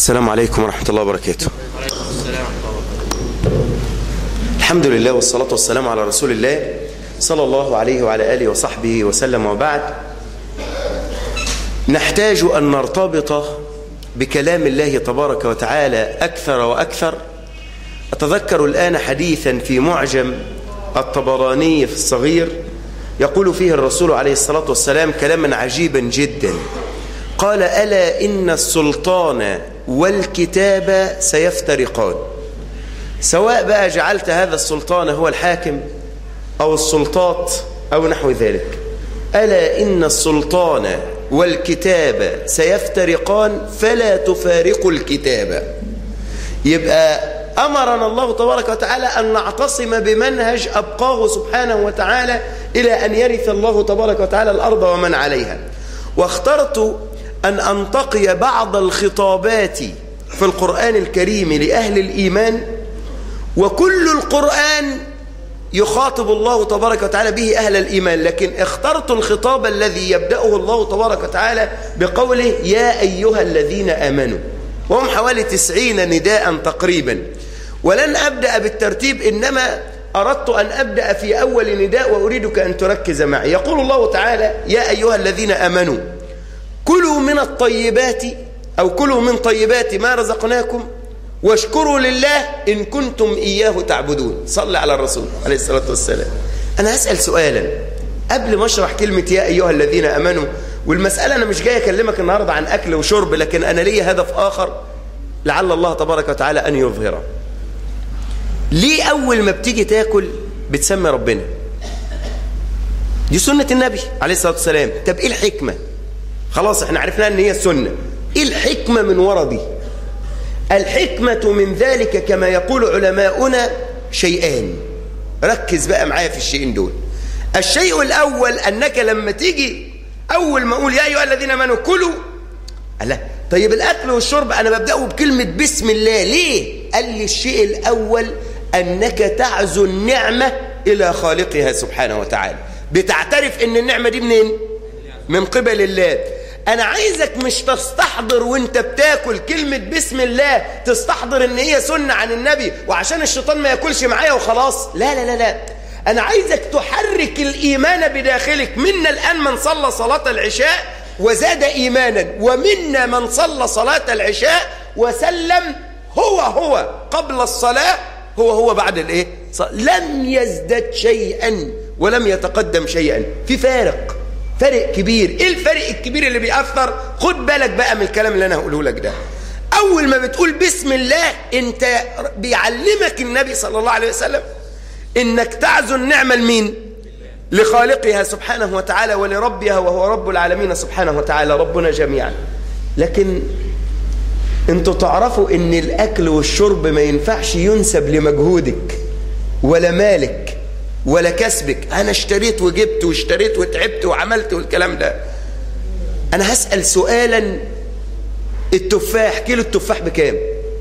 السلام عليكم ورحمة الله وبركاته الحمد لله والصلاة والسلام على رسول الله صلى الله عليه وعلى آله وصحبه وسلم وبعد نحتاج أن نرتبط بكلام الله تبارك وتعالى أكثر وأكثر أتذكر الآن حديثا في معجم الطبراني في الصغير يقول فيه الرسول عليه الصلاة والسلام كلاما عجيبا جدا قال ألا إن السلطان والكتاب سيفترقان سواء بقى جعلت هذا السلطان هو الحاكم أو السلطات أو نحو ذلك ألا إن السلطان والكتاب سيفترقان فلا تفارقوا الكتاب يبقى أمرنا الله تبارك وتعالى أن نعتصم بمنهج أبقاه سبحانه وتعالى إلى أن يرث الله تبارك وتعالى الأرض ومن عليها واخترت أن أنتقي بعض الخطابات في القرآن الكريم لأهل الإيمان وكل القرآن يخاطب الله تبارك وتعالى به أهل الإيمان لكن اخترت الخطاب الذي يبدأه الله تبارك وتعالى بقوله يا أيها الذين آمنوا وهم حوالي تسعين نداء تقريبا ولن أبدأ بالترتيب إنما أردت أن أبدأ في أول نداء وأريدك أن تركز معي يقول الله تعالى يا أيها الذين آمنوا كلوا من الطيبات أو كلوا من طيبات ما رزقناكم واشكروا لله إن كنتم إياه تعبدون صلى على الرسول عليه الصلاة والسلام أنا أسأل سؤالا قبل ما أشرح كلمة يا أيها الذين أمنوا والمسألة أنا مش جاي أكلمك النهاردة عن أكل وشرب لكن أنا لي هدف آخر لعل الله تبارك وتعالى أن يظهره ليه أول ما بتيجي تاكل بتسمي ربنا دي سنة النبي عليه الصلاة والسلام طب إيه الحكمة خلاص احنا عرفنا أن هي السنة إيه الحكمة من ورا دي الحكمة من ذلك كما يقول علماؤنا شيئان ركز بقى معايا في الشيئين دول الشيء الأول أنك لما تيجي أول ما أقول يا أيها الذين آمنوا كلوا لا طيب الأكل والشرب أنا ببدأه بكلمة بسم الله ليه؟ قال لي الشيء الأول أنك تعزو النعمة إلى خالقها سبحانه وتعالى بتعترف أن النعمة دي منين؟ من قبل الله أنا عايزك مش تستحضر وانت بتاكل كلمة بسم الله تستحضر ان هي سنة عن النبي وعشان الشيطان ما ياكلش معايا وخلاص لا لا لا لا أنا عايزك تحرك الإيمان بداخلك منا الآن من صلى صلاة العشاء وزاد إيمانا ومنا من صلى صلاة العشاء وسلم هو هو قبل الصلاة هو هو بعد الايه لم يزدد شيئا ولم يتقدم شيئا في فارق فرق كبير ايه الفرق الكبير اللي بيأثر خد بالك بقى من الكلام اللي انا هقوله لك ده اول ما بتقول بسم الله انت بيعلمك النبي صلى الله عليه وسلم انك تعزو النعمة لمين لخالقها سبحانه وتعالى ولربها وهو رب العالمين سبحانه وتعالى ربنا جميعا لكن انتوا تعرفوا ان الاكل والشرب ما ينفعش ينسب لمجهودك ولا مالك ولا كسبك انا اشتريت وجبت واشتريت وتعبت وعملت والكلام ده انا هسأل سؤالا التفاح كيلو التفاح بكام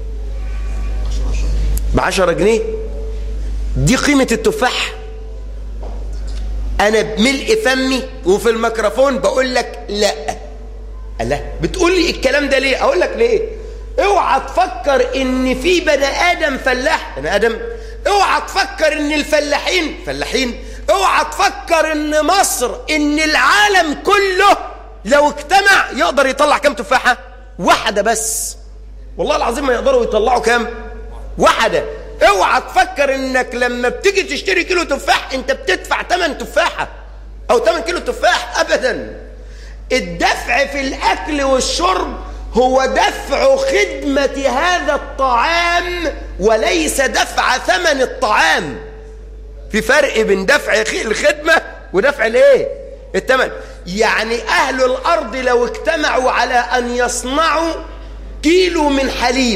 بعشرة جنيه دي قيمة التفاح انا بملء فمي وفي الميكروفون بقول لك لا لا بتقول لي الكلام ده ليه اقول لك ليه اوعى تفكر ان في بني ادم فلاح بني ادم اوعى تفكر ان الفلاحين فلاحين اوعى تفكر ان مصر ان العالم كله لو اجتمع يقدر يطلع كام تفاحة واحدة بس والله العظيم ما يقدروا يطلعوا كام واحدة اوعى تفكر انك لما بتيجي تشتري كيلو تفاح انت بتدفع 8 تفاحة او 8 كيلو تفاح ابدا الدفع في الاكل والشرب هو دفع خدمة هذا الطعام وليس دفع ثمن الطعام في فرق بين دفع الخدمة ودفع الايه الثمن يعني اهل الارض لو اجتمعوا على ان يصنعوا كيلو من حليب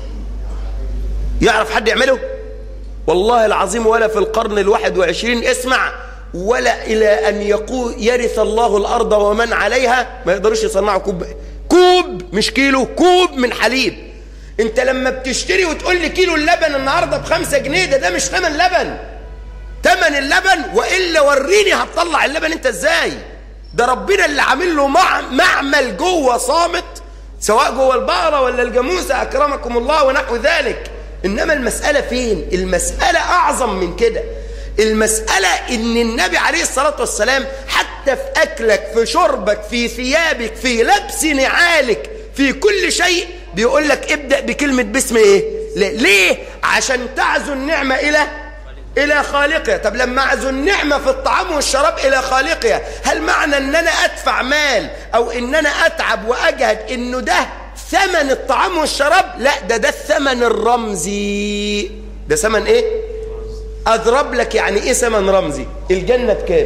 يعرف حد يعمله والله العظيم ولا في القرن الواحد وعشرين اسمع ولا إلى أن يقول يرث الله الأرض ومن عليها ما يقدرش يصنعوا كوب كوب مش كيلو كوب من حليب انت لما بتشتري وتقول لي كيلو اللبن النهاردة بخمسة جنيه ده ده مش ثمن لبن ثمن اللبن وإلا وريني هتطلع اللبن انت ازاي ده ربنا اللي عامل له مع معمل جوه صامت سواء جوه البقرة ولا الجاموسة أكرمكم الله ونحو ذلك إنما المسألة فين المسألة أعظم من كده المسألة إن النبي عليه الصلاة والسلام حتى في أكلك في شربك في ثيابك في لبس نعالك في كل شيء بيقول لك ابدأ بكلمة باسم إيه ليه عشان تعزو النعمة إلى إلى خالقها طب لما أعزو النعمة في الطعام والشراب إلى خالقها هل معنى أن أنا أدفع مال أو أن أنا أتعب وأجهد أنه ده ثمن الطعام والشراب لا ده ده الثمن الرمزي ده ثمن إيه أضرب لك يعني إيه ثمن رمزي الجنة بكام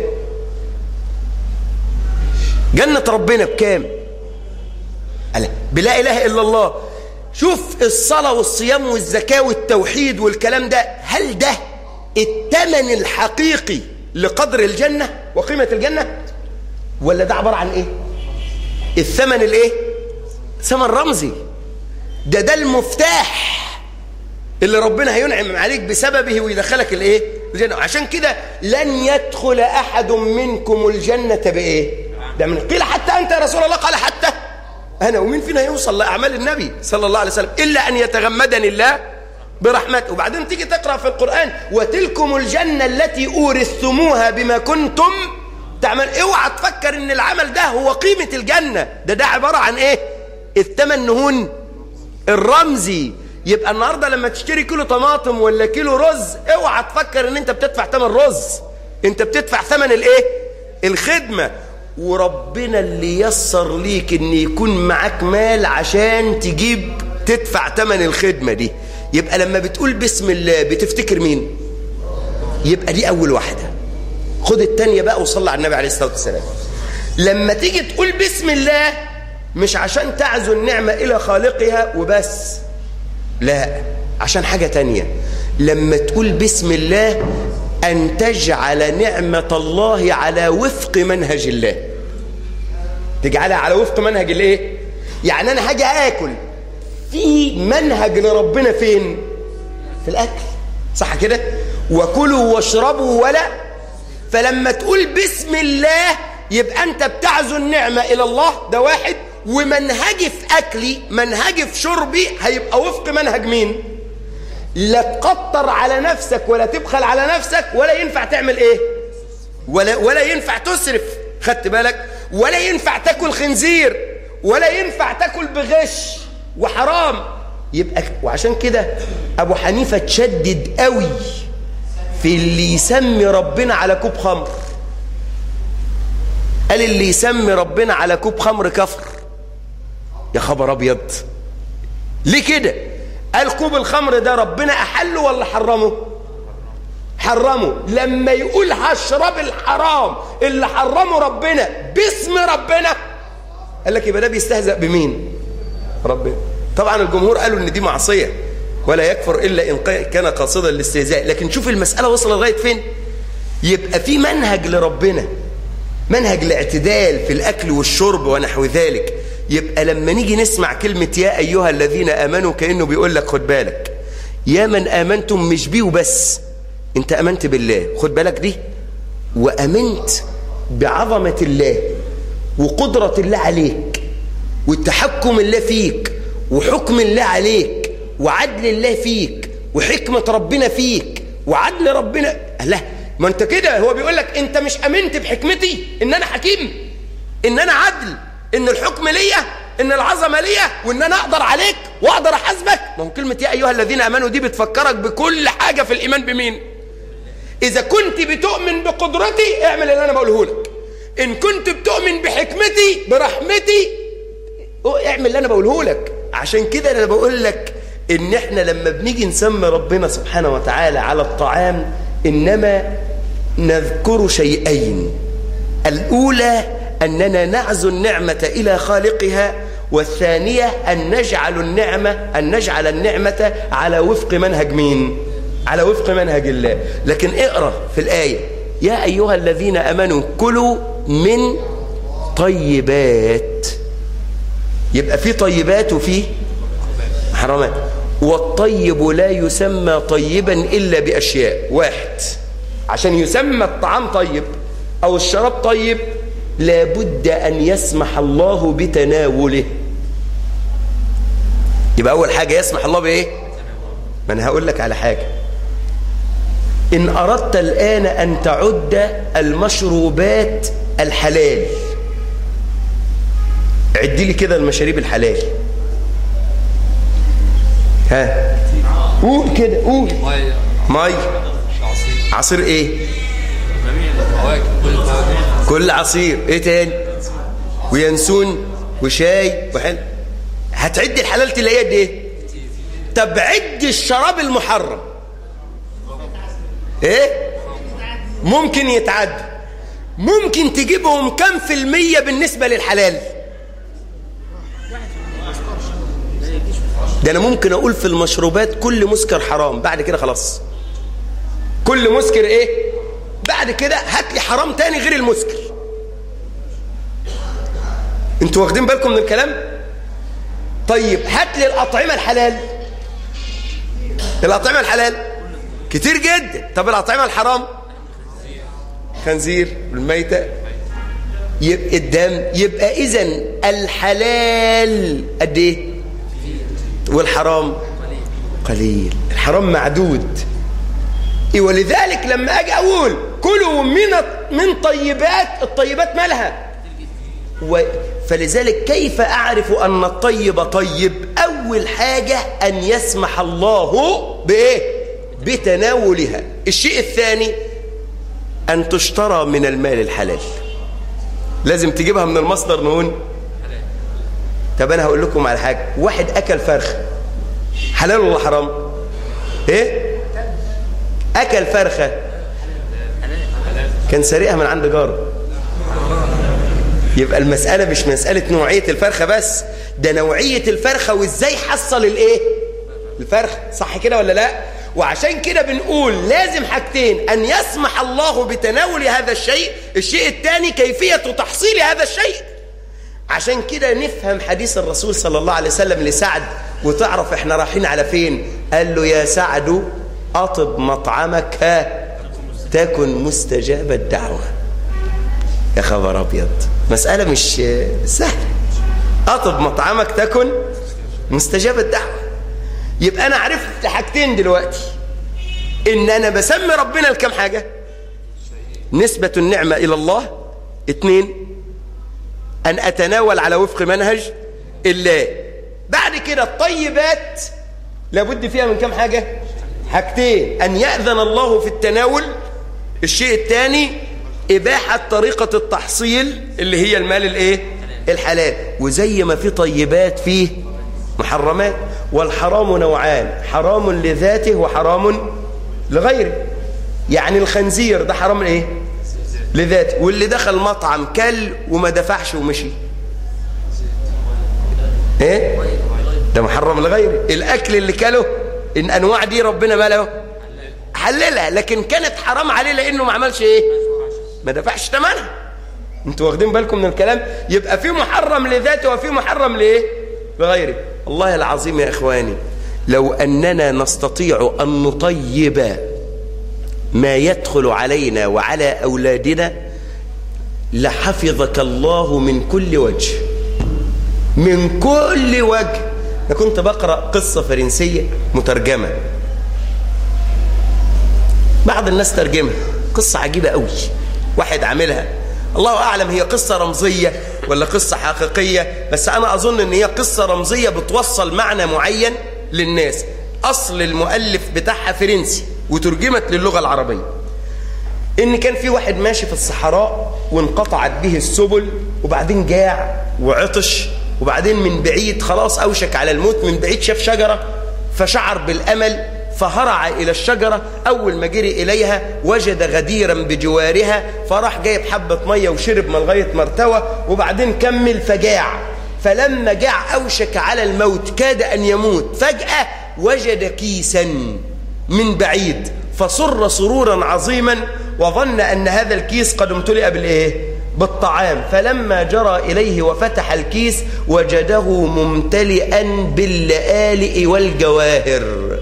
جنة ربنا بكام بلا إله إلا الله شوف الصلاة والصيام والزكاة والتوحيد والكلام ده هل ده الثمن الحقيقي لقدر الجنة وقيمة الجنة ولا ده عبارة عن ايه الثمن الايه ثمن رمزي ده ده المفتاح اللي ربنا هينعم عليك بسببه ويدخلك الايه الجنة عشان كده لن يدخل احد منكم الجنة بايه ده من قيل حتى انت يا رسول الله قال حتى انا ومين فينا يوصل لاعمال النبي صلى الله عليه وسلم الا ان يتغمدني الله برحمته وبعدين تيجي تقرأ في القرآن وتلكم الجنة التي أورثتموها بما كنتم تعمل اوعى تفكر ان العمل ده هو قيمة الجنة ده ده عبارة عن ايه الثمن نهون الرمزي يبقى النهاردة لما تشتري كيلو طماطم ولا كيلو رز اوعى تفكر ان انت بتدفع ثمن رز انت بتدفع ثمن الايه الخدمة وربنا اللي يسر ليك ان يكون معاك مال عشان تجيب تدفع ثمن الخدمة دي يبقى لما بتقول بسم الله بتفتكر مين يبقى دي أول واحدة خد التانية بقى وصلى على النبي عليه الصلاة والسلام لما تيجي تقول بسم الله مش عشان تعزو النعمة إلى خالقها وبس لا عشان حاجة تانية لما تقول بسم الله أن تجعل نعمة الله على وفق منهج الله تجعلها على وفق منهج الايه يعني أنا هاجي آكل في منهج لربنا فين في الأكل صح كده وكلوا واشربوا ولا فلما تقول بسم الله يبقى أنت بتعزو النعمة إلى الله ده واحد ومنهجي في أكلي منهجي في شربي هيبقى وفق منهج مين لا تقطر على نفسك ولا تبخل على نفسك ولا ينفع تعمل ايه ولا, ولا ينفع تسرف خدت بالك ولا ينفع تاكل خنزير ولا ينفع تاكل بغش وحرام يبقى وعشان كده ابو حنيفه تشدد قوي في اللي يسمي ربنا على كوب خمر قال اللي يسمي ربنا على كوب خمر كفر يا خبر ابيض ليه كده قال كوب الخمر ده ربنا احله ولا حرمه حرمه لما يقول هشرب الحرام اللي حرمه ربنا باسم ربنا قال لك يبقى ده بيستهزأ بمين ربنا طبعا الجمهور قالوا ان دي معصية ولا يكفر إلا إن كان قاصدا للاستهزاء لكن شوف المسألة وصل لغاية فين يبقى في منهج لربنا منهج الاعتدال في الأكل والشرب ونحو ذلك يبقى لما نيجي نسمع كلمة يا أيها الذين آمنوا كأنه بيقول لك خد بالك يا من آمنتم مش بيه وبس انت أمنت بالله خد بالك دي وأمنت بعظمة الله وقدرة الله عليك والتحكم الله فيك وحكم الله عليك وعدل الله فيك وحكمة ربنا فيك وعدل ربنا لا ما انت كده هو بيقول لك انت مش امنت بحكمتي ان انا حكيم ان انا عدل ان الحكم ليا ان العظمه ليا وان انا اقدر عليك واقدر احاسبك ما هو كلمه يا ايها الذين امنوا دي بتفكرك بكل حاجه في الايمان بمين اذا كنت بتؤمن بقدرتي اعمل اللي انا بقوله لك ان كنت بتؤمن بحكمتي برحمتي اعمل اللي انا بقوله لك عشان كده انا بقول لك ان احنا لما بنيجي نسمي ربنا سبحانه وتعالى على الطعام انما نذكر شيئين الاولى اننا نعزو النعمه الى خالقها والثانيه ان نجعل النعمه ان نجعل النعمه على وفق منهج مين على وفق منهج الله لكن اقرا في الايه يا ايها الذين امنوا كلوا من طيبات يبقى في طيبات وفي حرامات والطيب لا يسمى طيبا إلا بأشياء واحد عشان يسمى الطعام طيب أو الشراب طيب لابد أن يسمح الله بتناوله يبقى أول حاجة يسمح الله بإيه ما أنا هقول لك على حاجة إن أردت الآن أن تعد المشروبات الحلال عدي لي كده المشاريب الحلال ها قول كده قول ميه مي عصير عصير ايه جميع الفواكه كل الفواكه كل عصير ايه تاني وينسون وشاي وحل هتعد الحلال تلاقيها قد ايه طب عد الشراب المحرم ايه ممكن يتعد ممكن تجيبهم كم في المية بالنسبة للحلال ده انا ممكن اقول في المشروبات كل مسكر حرام بعد كده خلاص كل مسكر ايه بعد كده هات لي حرام تاني غير المسكر انتوا واخدين بالكم من الكلام طيب هات لي الاطعمه الحلال الاطعمه الحلال كتير جدا طب الاطعمه الحرام خنزير والميته يبقى الدم يبقى اذا الحلال قد ايه والحرام قليل الحرام معدود إيه ولذلك لما اجي اقول كلوا من من طيبات الطيبات مالها و فلذلك كيف اعرف ان الطيب طيب اول حاجه ان يسمح الله بايه بتناولها الشيء الثاني ان تشترى من المال الحلال لازم تجيبها من المصدر نقول طب انا هقول لكم على حاجه واحد اكل فرخه حلال ولا حرام ايه اكل فرخه كان سريقها من عند جاره يبقى المسألة مش مسألة نوعية الفرخة بس ده نوعية الفرخة وازاي حصل الايه الفرخة صح كده ولا لا وعشان كده بنقول لازم حاجتين ان يسمح الله بتناول هذا الشيء الشيء الثاني كيفية تحصيل هذا الشيء عشان كده نفهم حديث الرسول صلى الله عليه وسلم لسعد وتعرف احنا رايحين على فين قال له يا سعد اطب مطعمك ها تكن مستجاب الدعوه يا خبر ابيض مساله مش سهله اطب مطعمك تكن مستجاب الدعوه يبقى انا عرفت حاجتين دلوقتي ان انا بسمي ربنا لكم حاجه نسبه النعمه الى الله اتنين ان اتناول على وفق منهج الله بعد كده الطيبات لابد فيها من كم حاجه حاجتين ان ياذن الله في التناول الشيء الثاني إباحة طريقة التحصيل اللي هي المال الايه الحلال وزي ما في طيبات فيه محرمات والحرام نوعان حرام لذاته وحرام لغيره يعني الخنزير ده حرام ايه لذاته واللي دخل مطعم كل وما دفعش ومشي ايه ده محرم لغيره الاكل اللي كله ان انواع دي ربنا ماله حللها لكن كانت حرام عليه لانه ما عملش ايه ما دفعش ثمنها انتوا واخدين بالكم من الكلام يبقى في محرم لذاته وفي محرم لايه لغيره الله العظيم يا اخواني لو اننا نستطيع ان نطيب ما يدخل علينا وعلى اولادنا لحفظك الله من كل وجه من كل وجه انا كنت بقرا قصه فرنسيه مترجمه بعض الناس ترجمها قصه عجيبه قوي واحد عاملها الله أعلم هي قصة رمزية ولا قصة حقيقية بس أنا أظن أن هي قصة رمزية بتوصل معنى معين للناس أصل المؤلف بتاعها فرنسي وترجمت للغة العربية إن كان في واحد ماشي في الصحراء وانقطعت به السبل وبعدين جاع وعطش وبعدين من بعيد خلاص أوشك على الموت من بعيد شاف شجرة فشعر بالأمل فهرع إلى الشجرة أول ما جري إليها وجد غديرا بجوارها فراح جايب حبة مية وشرب من لغاية مرتوى وبعدين كمل فجاع فلما جاع أوشك على الموت كاد أن يموت فجأة وجد كيسا من بعيد فصر سرورا عظيما وظن أن هذا الكيس قد امتلئ بالإيه؟ بالطعام فلما جرى إليه وفتح الكيس وجده ممتلئا باللآلئ والجواهر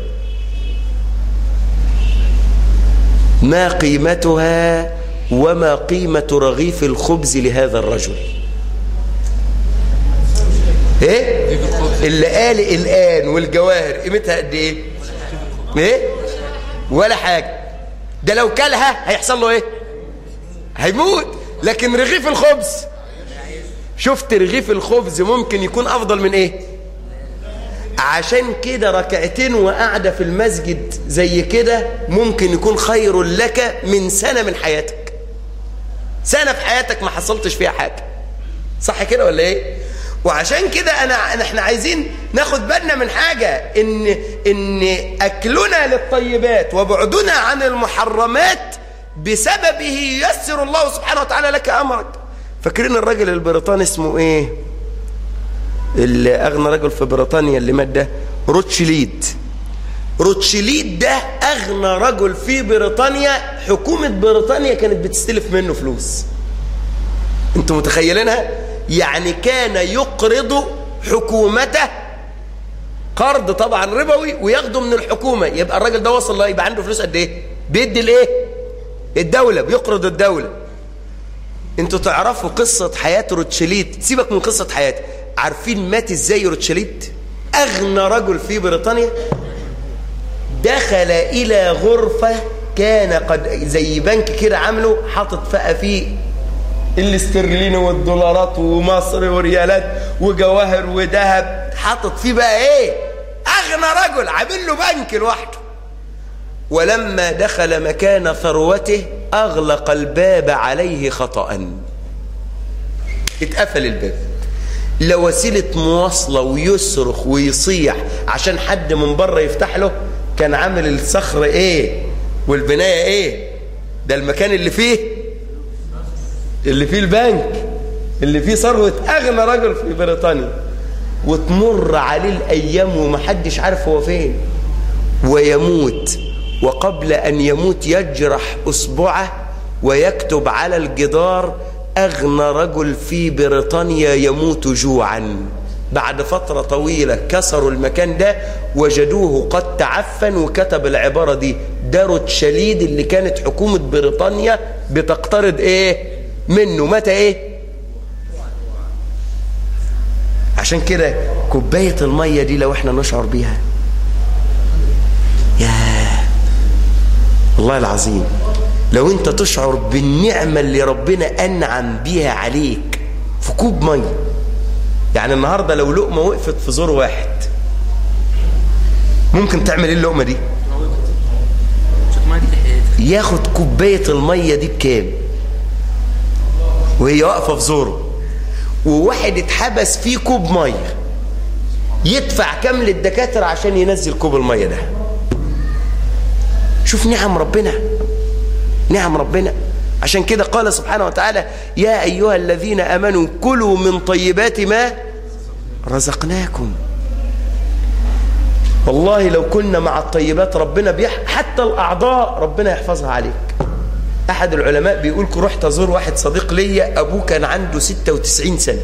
ما قيمتها وما قيمة رغيف الخبز لهذا الرجل ايه رغيف الخبز اللي قال الآن والجواهر قيمتها قد ايه ايه ولا حاجة ده لو كلها هيحصل له ايه هيموت لكن رغيف الخبز شفت رغيف الخبز ممكن يكون افضل من ايه عشان كده ركعتين وقعدة في المسجد زي كده ممكن يكون خير لك من سنة من حياتك سنة في حياتك ما حصلتش فيها حاجة صح كده ولا ايه وعشان كده انا احنا عايزين ناخد بالنا من حاجة ان ان اكلنا للطيبات وبعدنا عن المحرمات بسببه يسر الله سبحانه وتعالى لك امرك فاكرين الراجل البريطاني اسمه ايه اللي اغنى رجل في بريطانيا اللي مات ده روتشليد روتشليد ده اغنى رجل في بريطانيا حكومة بريطانيا كانت بتستلف منه فلوس انتوا متخيلينها يعني كان يقرض حكومته قرض طبعا ربوي وياخده من الحكومة يبقى الراجل ده وصل له يبقى عنده فلوس قد ايه بيدي الايه الدولة بيقرض الدولة انتوا تعرفوا قصة حياة روتشليد سيبك من قصة حياته عارفين مات ازاي روتشليد اغنى رجل في بريطانيا دخل الى غرفة كان قد زي بنك كده عامله حاطط فيها فيه الاسترليني والدولارات ومصر وريالات وجواهر وذهب حاطط فيه بقى ايه اغنى رجل عامل له بنك لوحده ولما دخل مكان ثروته اغلق الباب عليه خطأ اتقفل الباب لا وسيلة مواصلة ويصرخ ويصيح عشان حد من بره يفتح له كان عامل الصخر ايه والبناية ايه ده المكان اللي فيه اللي فيه البنك اللي فيه ثروة اغنى رجل في بريطانيا وتمر عليه الايام ومحدش عارف هو فين ويموت وقبل ان يموت يجرح اصبعه ويكتب على الجدار أغنى رجل في بريطانيا يموت جوعا بعد فترة طويلة كسروا المكان ده وجدوه قد تعفن وكتب العبارة دي دارت شليد اللي كانت حكومة بريطانيا بتقترض ايه منه متى ايه عشان كده كوباية المية دي لو احنا نشعر بيها ياه والله العظيم لو انت تشعر بالنعمة اللي ربنا أنعم بيها عليك في كوب مية يعني النهاردة لو لقمة وقفت في زور واحد ممكن تعمل ايه اللقمة دي ياخد كوباية المية دي بكام وهي واقفة في زوره وواحد اتحبس فيه كوب مية يدفع كام للدكاترة عشان ينزل كوب المية ده شوف نعم ربنا نعم ربنا عشان كده قال سبحانه وتعالى يا أيها الذين أمنوا كلوا من طيبات ما رزقناكم والله لو كنا مع الطيبات ربنا بيح حتى الأعضاء ربنا يحفظها عليك أحد العلماء بيقول رحت أزور واحد صديق ليا أبوه كان عنده 96 سنة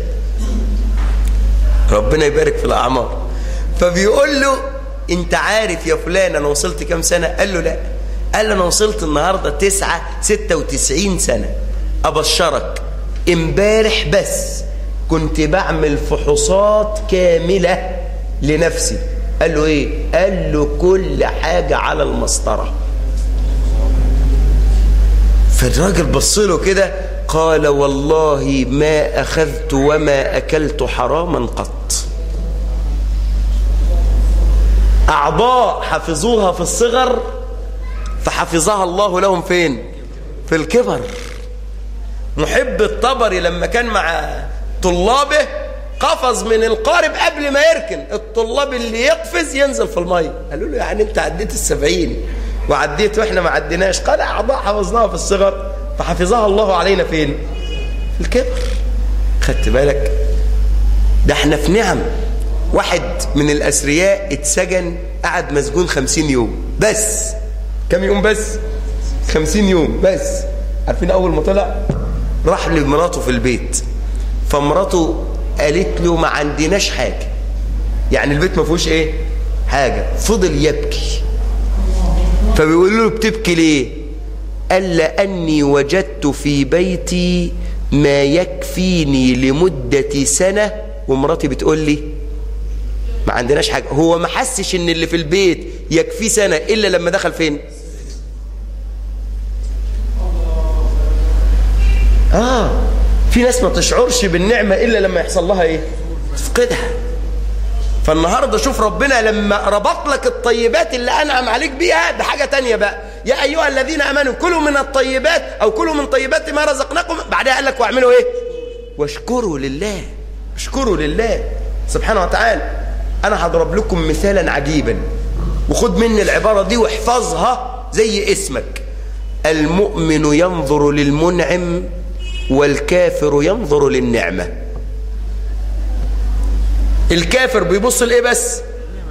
ربنا يبارك في الأعمار فبيقول له انت عارف يا فلان انا وصلت كام سنة قال له لا قال له انا وصلت النهاردة تسعة ستة وتسعين سنة ابشرك امبارح بس كنت بعمل فحوصات كاملة لنفسي قال له ايه قال له كل حاجة على المسطرة فالراجل بص له كده قال والله ما أخذت وما أكلت حراما قط أعضاء حفظوها في الصغر فحفظها الله لهم فين في الكبر محب الطبري لما كان مع طلابه قفز من القارب قبل ما يركن الطلاب اللي يقفز ينزل في المية قالوا له يعني انت عديت السبعين وعديت واحنا ما عديناش قال أعضاء حفظناها في الصغر فحفظها الله علينا فين في الكبر خدت بالك ده احنا في نعم واحد من الأثرياء اتسجن قعد مسجون خمسين يوم بس كم يوم بس خمسين يوم بس عارفين أول ما طلع راح لمراته في البيت فمراته قالت له ما عندناش حاجة يعني البيت ما فيهوش ايه حاجة فضل يبكي فبيقول له بتبكي ليه قال لأني وجدت في بيتي ما يكفيني لمدة سنة ومراتي بتقول لي ما عندناش حاجة هو ما حسش ان اللي في البيت يكفي سنة الا لما دخل فين اه في ناس ما تشعرش بالنعمة الا لما يحصل لها ايه تفقدها فالنهاردة شوف ربنا لما ربط لك الطيبات اللي أنعم عليك بيها بحاجة تانية بقى يا أيها الذين أمنوا كلوا من الطيبات أو كلوا من طيبات ما رزقناكم بعدها قال لك واعملوا إيه واشكروا لله اشكروا لله سبحانه وتعالى أنا هضرب لكم مثالا عجيبا وخد مني العبارة دي واحفظها زي اسمك المؤمن ينظر للمنعم والكافر ينظر للنعمه الكافر بيبص لايه بس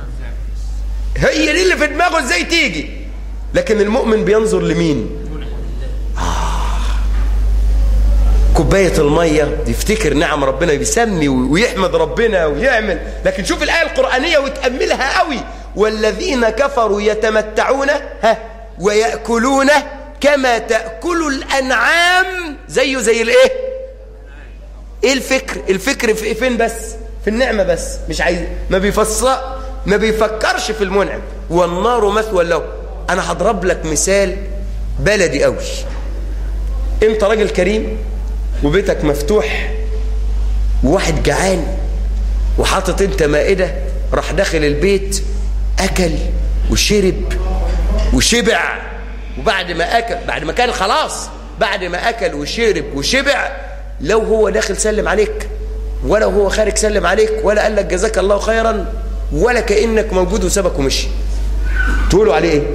هي دي اللي في دماغه ازاي تيجي لكن المؤمن بينظر لمين آه. كوبايه الميه يفتكر نعم ربنا بيسمي ويحمد ربنا ويعمل لكن شوف الايه القرانيه وتاملها قوي والذين كفروا يتمتعون ها وياكلون كما تاكل الانعام زيه زي الايه ايه الفكر الفكر في فين بس في النعمة بس مش عايز ما بيفصل ما بيفكرش في المنعم والنار مثوى له انا هضرب لك مثال بلدي قوي انت راجل كريم وبيتك مفتوح وواحد جعان وحاطط انت مائدة راح داخل البيت اكل وشرب وشبع وبعد ما اكل بعد ما كان خلاص بعد ما اكل وشرب وشبع لو هو داخل سلم عليك ولا هو خارج سلم عليك ولا قال لك جزاك الله خيرا ولا كأنك موجود وسابك ومشي تقولوا عليه ايه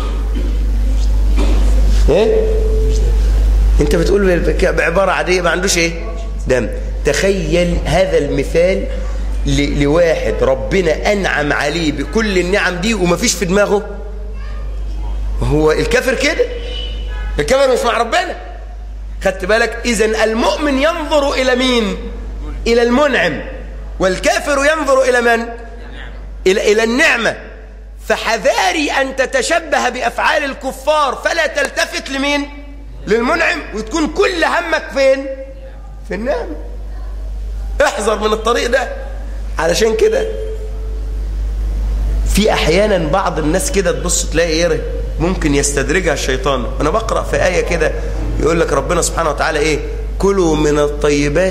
ايه انت بتقول بعبارة عادية ما عندوش ايه دم تخيل هذا المثال لواحد ربنا أنعم عليه بكل النعم دي ومفيش في دماغه هو الكافر كده الكافر مش مع ربنا خدت بالك إذا المؤمن ينظر إلى مين إلى المنعم والكافر ينظر إلى من؟ إلى, إلى النعمة فحذاري أن تتشبه بأفعال الكفار فلا تلتفت لمين؟ للمنعم وتكون كل همك فين؟ في النعمة احذر من الطريق ده علشان كده في أحيانا بعض الناس كده تبص تلاقي ايه ممكن يستدرجها الشيطان أنا بقرأ في آية كده يقول لك ربنا سبحانه وتعالى إيه كلوا من الطيبات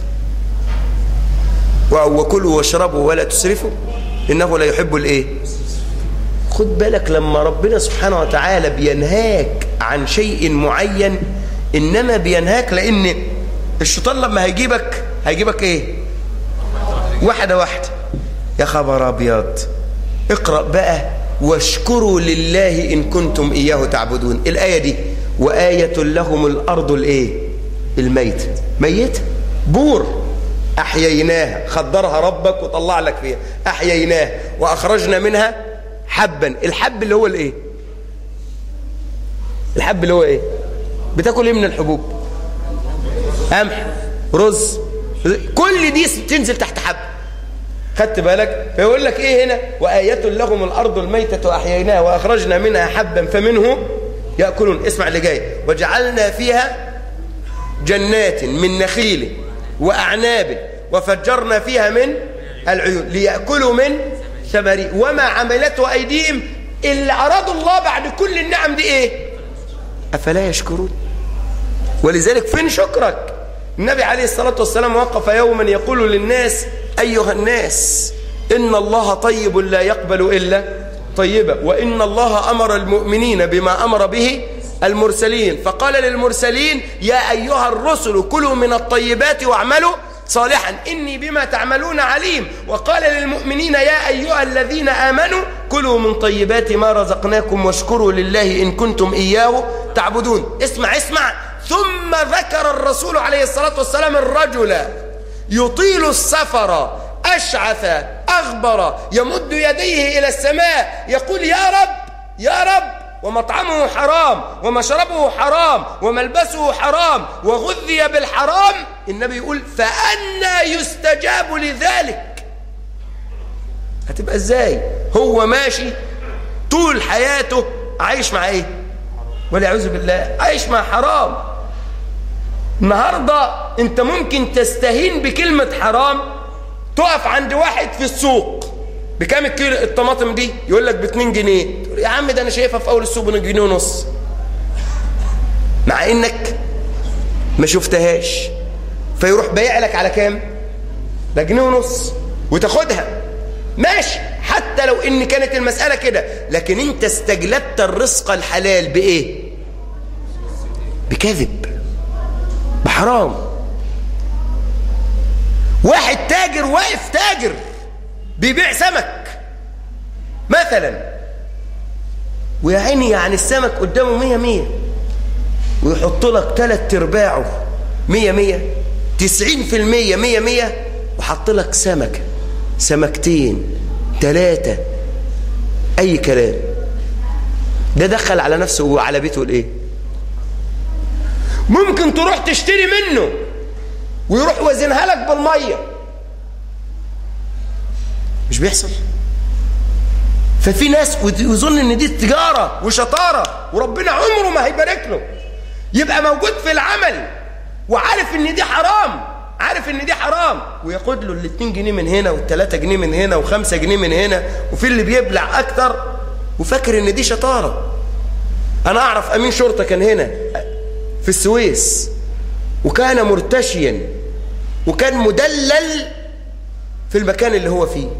وكلوا واشربوا ولا تسرفوا إنه لا يحب الإيه خد بالك لما ربنا سبحانه وتعالى بينهاك عن شيء معين إنما بينهاك لأن الشيطان لما هيجيبك هيجيبك إيه واحدة واحدة يا خبر أبيض اقرأ بقى واشكروا لله إن كنتم إياه تعبدون الآية دي وآية لهم الأرض الإيه الميت ميت بور أحييناها خدرها ربك وطلع لك فيها أحييناها وأخرجنا منها حبا الحب اللي هو الإيه الحب اللي هو إيه بتاكل إيه من الحبوب قمح رز كل دي تنزل تحت حب خدت بالك فيقول لك ايه هنا وآية لهم الأرض الميتة أحييناها وأخرجنا منها حبا فمنه يأكلون اسمع اللي جاي وجعلنا فيها جنات من نخيل وأعناب وفجرنا فيها من العيون ليأكلوا من ثمري وما عملته أيديهم اللي أرادوا الله بعد كل النعم دي إيه أفلا يشكرون ولذلك فين شكرك النبي عليه الصلاة والسلام وقف يوما يقول للناس أيها الناس إن الله طيب لا يقبل إلا طيبا وإن الله أمر المؤمنين بما أمر به المرسلين فقال للمرسلين يا أيها الرسل كلوا من الطيبات واعملوا صالحا إني بما تعملون عليم وقال للمؤمنين يا أيها الذين آمنوا كلوا من طيبات ما رزقناكم واشكروا لله إن كنتم إياه تعبدون اسمع اسمع ثم ذكر الرسول عليه الصلاة والسلام الرجل يطيل السفر أشعث أغبر يمد يديه إلى السماء يقول يا رب يا رب ومطعمه حرام ومشربه حرام وملبسه حرام وغذي بالحرام النبي يقول فأنا يستجاب لذلك هتبقى ازاي هو ماشي طول حياته عايش مع ايه والعياذ بالله عايش مع حرام النهاردة انت ممكن تستهين بكلمة حرام تقف عند واحد في السوق بكام الكيلو الطماطم دي يقول لك ب 2 جنيه تقول يا عم ده انا شايفها في اول السوق ب جنيه ونص مع انك ما شفتهاش فيروح بايع لك على كام ده جنيه ونص وتاخدها ماشي حتى لو ان كانت المسألة كده لكن انت استجلبت الرزق الحلال بايه بكذب بحرام واحد تاجر واقف تاجر بيبيع سمك مثلا ويا عيني يعني السمك قدامه مية مية ويحط لك تلات ارباعه مية مية تسعين في المية مية مية وحط لك سمكة سمكتين تلاتة أي كلام ده دخل على نفسه وعلى بيته الايه ممكن تروح تشتري منه ويروح وزنها لك بالمية مش بيحصل ففي ناس يظن ان دي تجارة وشطارة وربنا عمره ما هيبارك له يبقى موجود في العمل وعارف ان دي حرام عارف ان دي حرام وياخد له الاتنين جنيه من هنا والتلاتة جنيه من هنا وخمسة جنيه من هنا وفي اللي بيبلع اكتر وفاكر ان دي شطارة انا اعرف امين شرطة كان هنا في السويس وكان مرتشيا وكان مدلل في المكان اللي هو فيه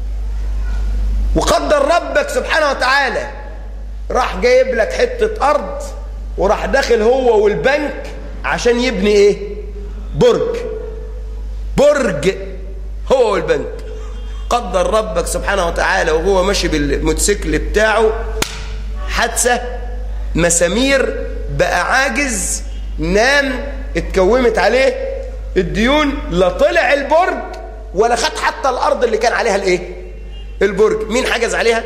وقدر ربك سبحانه وتعالى راح جايب لك حتة أرض وراح داخل هو والبنك عشان يبني ايه برج برج هو والبنك قدر ربك سبحانه وتعالى وهو ماشي بالموتوسيكل بتاعه حادثة مسامير بقى عاجز نام اتكومت عليه الديون لا طلع البرج ولا خد حتى الأرض اللي كان عليها الايه البرج مين حجز عليها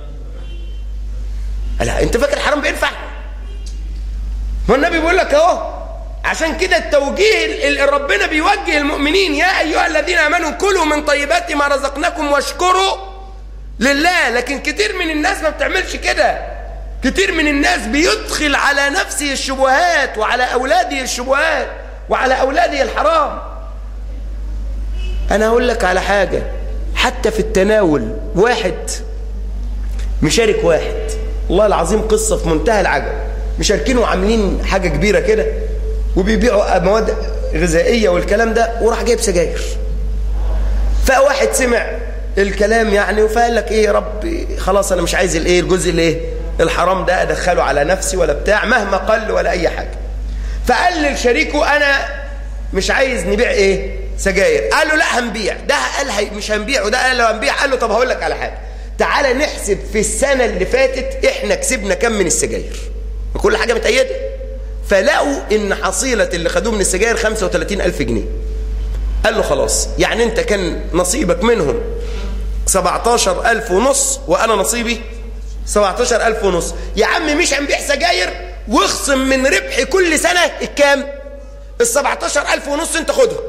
لا انت فاكر الحرام بينفع ما النبي بيقول لك اهو عشان كده التوجيه اللي ربنا بيوجه المؤمنين يا ايها الذين امنوا كلوا من طيبات ما رزقناكم واشكروا لله لكن كتير من الناس ما بتعملش كده كتير من الناس بيدخل على نفسه الشبهات وعلى اولاده الشبهات وعلى اولاده الحرام انا هقول لك على حاجه حتى في التناول واحد مشارك واحد والله العظيم قصة في منتهى العجب مشاركين وعاملين حاجة كبيرة كده وبيبيعوا مواد غذائية والكلام ده وراح جايب سجاير فواحد سمع الكلام يعني وفقال لك ايه يا رب خلاص انا مش عايز الايه الجزء الايه الحرام ده ادخله على نفسي ولا بتاع مهما قل ولا اي حاجة فقال لشريكه انا مش عايز نبيع ايه سجاير قال له لا هنبيع ده قال هي مش هنبيع وده قال له هنبيع قال له طب هقول لك على حاجه تعالى نحسب في السنه اللي فاتت احنا كسبنا كم من السجاير كل حاجه متأيده فلقوا ان حصيله اللي خدوه من السجاير 35000 جنيه قال له خلاص يعني انت كان نصيبك منهم 17000 ونص وانا نصيبي 17000 ونص يا عم مش هنبيع سجاير واخصم من ربح كل سنه الكام ال 17000 ونص انت خدهم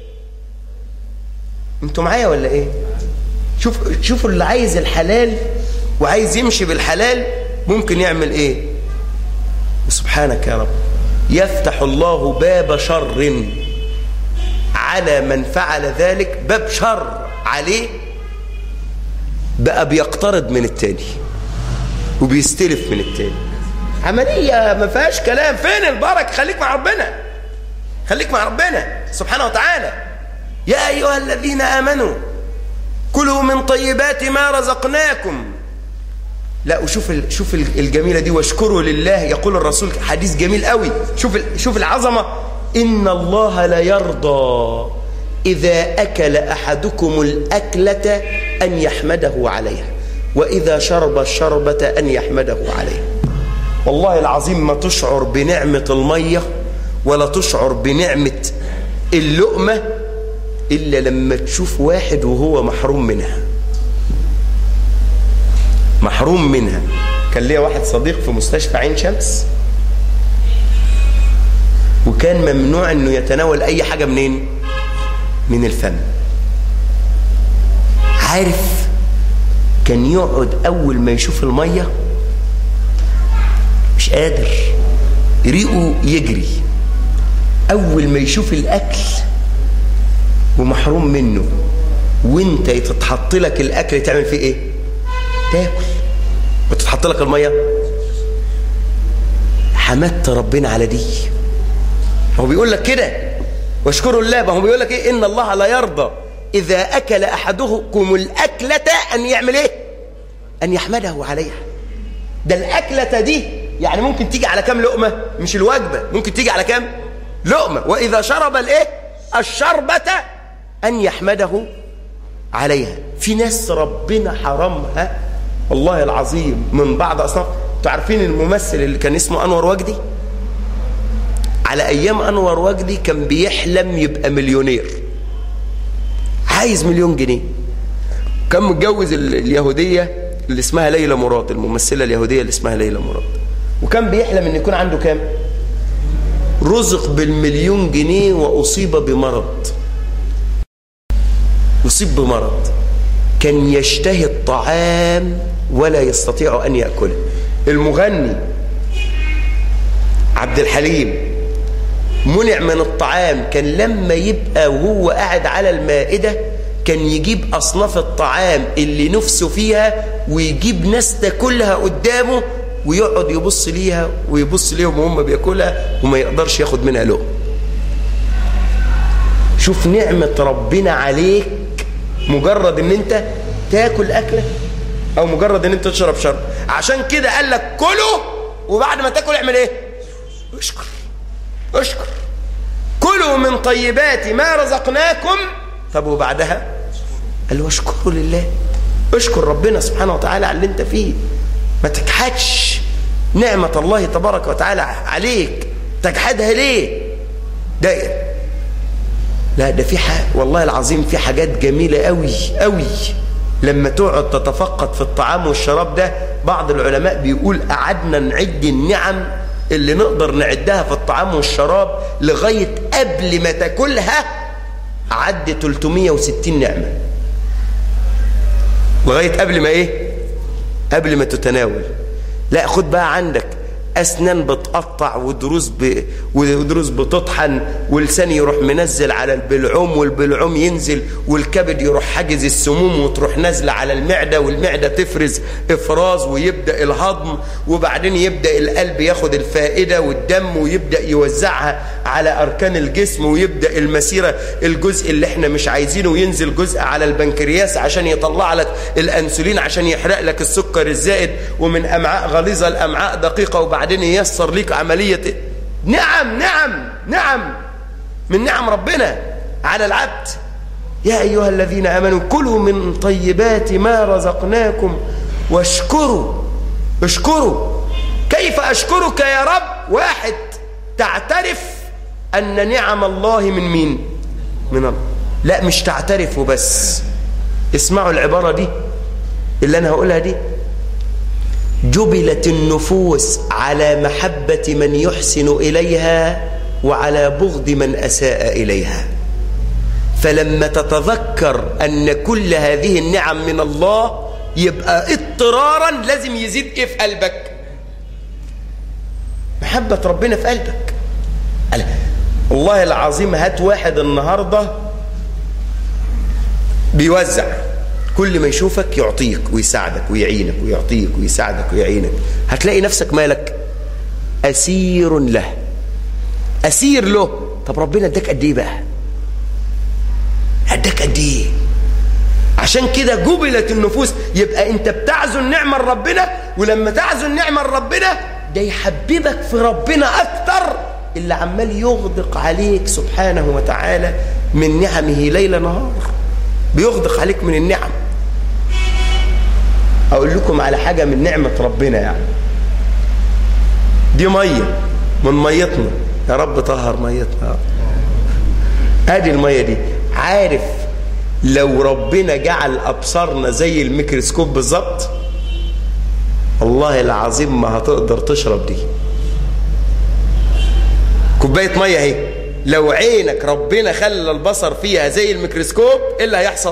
انتوا معايا ولا ايه شوف شوفوا اللي عايز الحلال وعايز يمشي بالحلال ممكن يعمل ايه سبحانك يا رب يفتح الله باب شر على من فعل ذلك باب شر عليه بقى بيقترض من التاني وبيستلف من التاني عملية ما فيهاش كلام فين البركة خليك مع ربنا خليك مع ربنا سبحانه وتعالى يا أيها الذين آمنوا كلوا من طيبات ما رزقناكم لا وشوف شوف الجميلة دي واشكروا لله يقول الرسول حديث جميل قوي شوف شوف العظمة إن الله لا يرضى إذا أكل أحدكم الأكلة أن يحمده عليها وإذا شرب الشربة أن يحمده عليها والله العظيم ما تشعر بنعمة المية ولا تشعر بنعمة اللقمة إلا لما تشوف واحد وهو محروم منها محروم منها كان ليا واحد صديق في مستشفى عين شمس وكان ممنوع انه يتناول اي حاجة منين من الفم عارف كان يقعد اول ما يشوف المية مش قادر ريقه يجري اول ما يشوف الاكل ومحروم منه وانت تتحط لك الاكل تعمل فيه ايه تاكل وتتحط لك الميه حمدت ربنا على دي هو بيقول لك كده واشكروا الله ما هو بيقول لك ايه ان الله لا يرضى اذا اكل احدكم الاكله ان يعمل ايه ان يحمده عليها ده الاكله دي يعني ممكن تيجي على كام لقمه مش الوجبه ممكن تيجي على كام لقمه واذا شرب الايه الشربه ان يحمده عليها في ناس ربنا حرمها والله العظيم من بعض اصناف انتوا عارفين الممثل اللي كان اسمه انور وجدي على ايام انور وجدي كان بيحلم يبقى مليونير عايز مليون جنيه كان متجوز ال- اليهوديه اللي اسمها ليلى مراد الممثله اليهوديه اللي اسمها ليلى مراد وكان بيحلم ان يكون عنده كام رزق بالمليون جنيه واصيب بمرض يصيب بمرض كان يشتهي الطعام ولا يستطيع ان ياكله المغني عبد الحليم منع من الطعام كان لما يبقى وهو قاعد على المائدة كان يجيب أصناف الطعام اللي نفسه فيها ويجيب ناس تاكلها قدامه ويقعد يبص ليها ويبص ليهم وهم بياكلها وما يقدرش ياخد منها لقمه شوف نعمة ربنا عليك مجرد ان انت تاكل اكله او مجرد ان انت تشرب شرب عشان كده قال لك كله وبعد ما تاكل اعمل ايه اشكر اشكر كلوا من طيبات ما رزقناكم طب وبعدها قال له اشكروا لله اشكر ربنا سبحانه وتعالى على اللي انت فيه ما تجحدش نعمة الله تبارك وتعالى عليك تجحدها ليه داير لا ده في حق والله العظيم في حاجات جميلة قوي قوي لما تقعد تتفقد في الطعام والشراب ده بعض العلماء بيقول قعدنا نعد النعم اللي نقدر نعدها في الطعام والشراب لغاية قبل ما تاكلها عد 360 نعمة لغاية قبل ما ايه قبل ما تتناول لا خد بقى عندك اسنان بتقطع ودروس ب... ودروس بتطحن ولسان يروح منزل على البلعوم والبلعوم ينزل والكبد يروح حاجز السموم وتروح نازله على المعده والمعده تفرز افراز ويبدا الهضم وبعدين يبدا القلب ياخد الفائده والدم ويبدا يوزعها على اركان الجسم ويبدا المسيره الجزء اللي احنا مش عايزينه ينزل جزء على البنكرياس عشان يطلع لك الانسولين عشان يحرق لك السكر الزائد ومن امعاء غليظه لامعاء دقيقه وبعدين ييسر ليك عمليه نعم نعم نعم من نعم ربنا على العبد يا ايها الذين امنوا كلوا من طيبات ما رزقناكم واشكروا اشكروا كيف اشكرك يا رب واحد تعترف ان نعم الله من مين من الله لا مش تعترف وبس اسمعوا العباره دي اللي انا هقولها دي جبلت النفوس على محبة من يحسن إليها وعلى بغض من أساء إليها فلما تتذكر أن كل هذه النعم من الله يبقى اضطرارا لازم يزيد إيه في قلبك محبة ربنا في قلبك والله العظيم هات واحد النهاردة بيوزع كل ما يشوفك يعطيك ويساعدك ويعينك ويعطيك ويساعدك ويعينك هتلاقي نفسك مالك أسير له أسير له طب ربنا اداك قد ايه بقى اداك قد ايه عشان كده جبلت النفوس يبقى انت بتعزو النعمة لربنا ولما تعزو النعمة لربنا ده يحببك في ربنا اكتر اللي عمال يغدق عليك سبحانه وتعالى من نعمه ليل نهار بيغدق عليك من النعم اقول لكم على حاجة من نعمة ربنا يعني دي مية من ميتنا يا رب طهر ميتنا ادي المية دي عارف لو ربنا جعل ابصارنا زي الميكروسكوب بالظبط والله العظيم ما هتقدر تشرب دي كوبايه ميه اهي لو عينك ربنا خلى البصر فيها زي الميكروسكوب ايه اللي هيحصل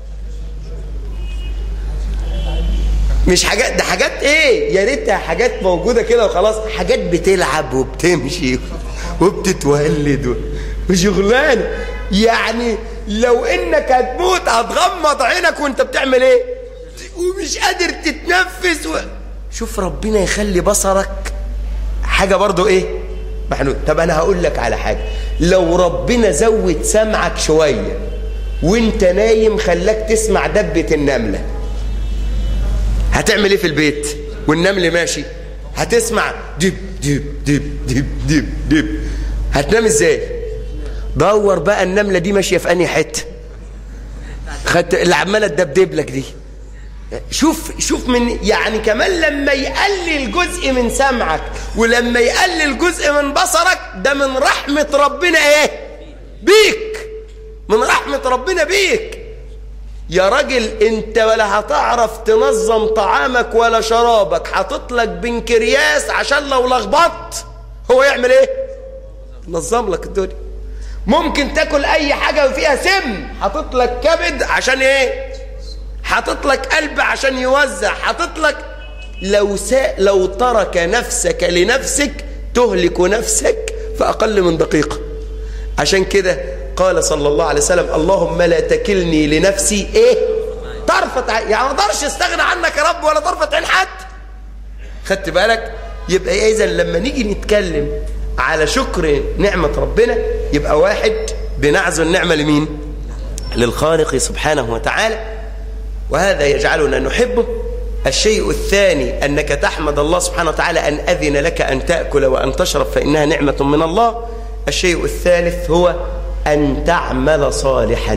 مش حاجات ده حاجات ايه يا ريتها حاجات موجوده كده وخلاص حاجات بتلعب وبتمشي وبتتولد وشغلانه يعني لو انك هتموت هتغمض عينك وانت بتعمل ايه ومش قادر تتنفس و... شوف ربنا يخلي بصرك حاجة برضو ايه محنون طب انا هقول لك على حاجة لو ربنا زود سمعك شوية وانت نايم خلاك تسمع دبة النملة هتعمل ايه في البيت والنمل ماشي هتسمع دب دب دب دب دب دب هتنام ازاي دور بقى النملة دي ماشية في انهي حتة خدت اللي عمالة تدبدب لك دي شوف شوف من يعني كمان لما يقلل جزء من سمعك ولما يقلل جزء من بصرك ده من رحمة ربنا ايه بيك من رحمة ربنا بيك يا راجل انت ولا هتعرف تنظم طعامك ولا شرابك حاطط لك بنكرياس عشان لو لخبطت هو يعمل ايه نظم لك الدنيا ممكن تاكل اي حاجة فيها سم حاطط لك كبد عشان ايه حاطط لك قلب عشان يوزع حاطط لك لو سا لو ترك نفسك لنفسك تهلك نفسك في اقل من دقيقة عشان كده قال صلى الله عليه وسلم اللهم لا تكلني لنفسي ايه طرفة عين يعني ما اقدرش استغنى عنك يا رب ولا طرفة عين حد خدت بالك يبقى إيه اذا لما نيجي نتكلم على شكر نعمة ربنا يبقى واحد بنعزو النعمة لمين للخالق سبحانه وتعالى وهذا يجعلنا نحبه الشيء الثاني أنك تحمد الله سبحانه وتعالى أن أذن لك أن تأكل وأن تشرب فإنها نعمة من الله الشيء الثالث هو أن تعمل صالحا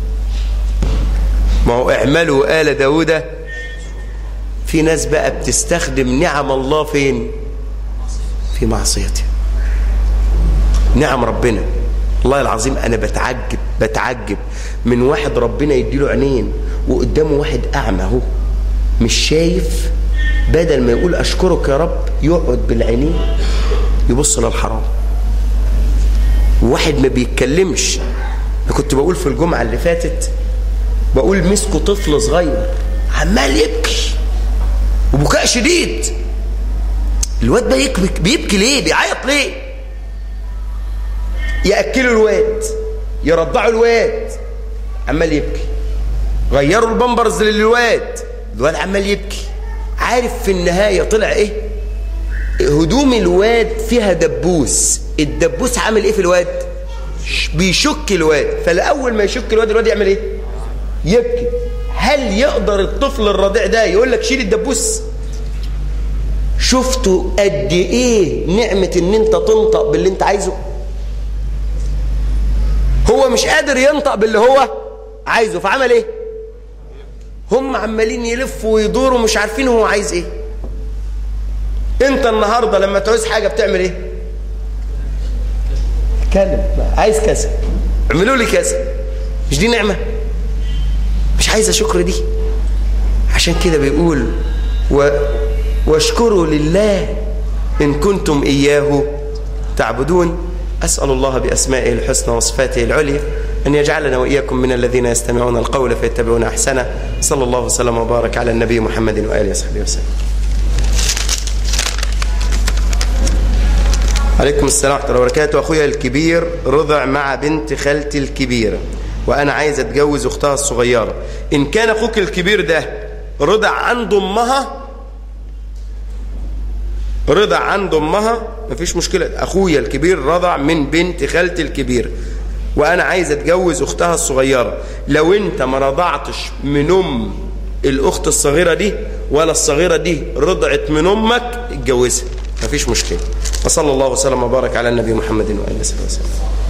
ما هو اعملوا آل داود في ناس بقى بتستخدم نعم الله فين في معصيته نعم ربنا والله العظيم أنا بتعجب بتعجب من واحد ربنا يديله عينين وقدامه واحد أعمى اهو مش شايف بدل ما يقول أشكرك يا رب يقعد بالعينين يبص للحرام وواحد ما بيتكلمش أنا كنت بقول في الجمعة اللي فاتت بقول مسكوا طفل صغير عمال يبكي وبكاء شديد الواد ده يكبك بيبكي ليه بيعيط ليه يأكلوا الواد يرضعوا الواد عمال يبكي غيروا البامبرز للواد الواد عمال يبكي عارف في النهاية طلع ايه هدوم الواد فيها دبوس الدبوس عامل ايه في الواد بيشك الواد فالأول ما يشك الواد الواد يعمل ايه يبكي هل يقدر الطفل الرضيع ده يقول لك شيل الدبوس شفتوا قد ايه نعمة ان انت تنطق باللي انت عايزه هو مش قادر ينطق باللي هو عايزه فعمل ايه هم عمالين يلفوا ويدوروا مش عارفين هو عايز ايه انت النهاردة لما تعوز حاجة بتعمل ايه اتكلم عايز كذا اعملوا لي كذا مش دي نعمة مش عايزة شكر دي عشان كده بيقول و... واشكروا لله إن كنتم إياه تعبدون أسأل الله بأسمائه الحسنى وصفاته العليا أن يجعلنا وإياكم من الذين يستمعون القول فيتبعون أحسنه صلى الله وسلم وبارك على النبي محمد وآله وصحبه وسلم عليكم السلام ورحمة الله وبركاته أخويا الكبير رضع مع بنت خالتي الكبيرة وأنا عايز أتجوز أختها الصغيرة إن كان أخوك الكبير ده رضع عند أمها رضع عند أمها مفيش مشكلة أخويا الكبير رضع من بنت خالتي الكبيرة وأنا عايز أتجوز أختها الصغيرة لو أنت ما رضعتش من أم الأخت الصغيرة دي ولا الصغيرة دي رضعت من أمك اتجوزها مفيش مشكلة وصلى الله وسلم وبارك على النبي محمد وآله وسلم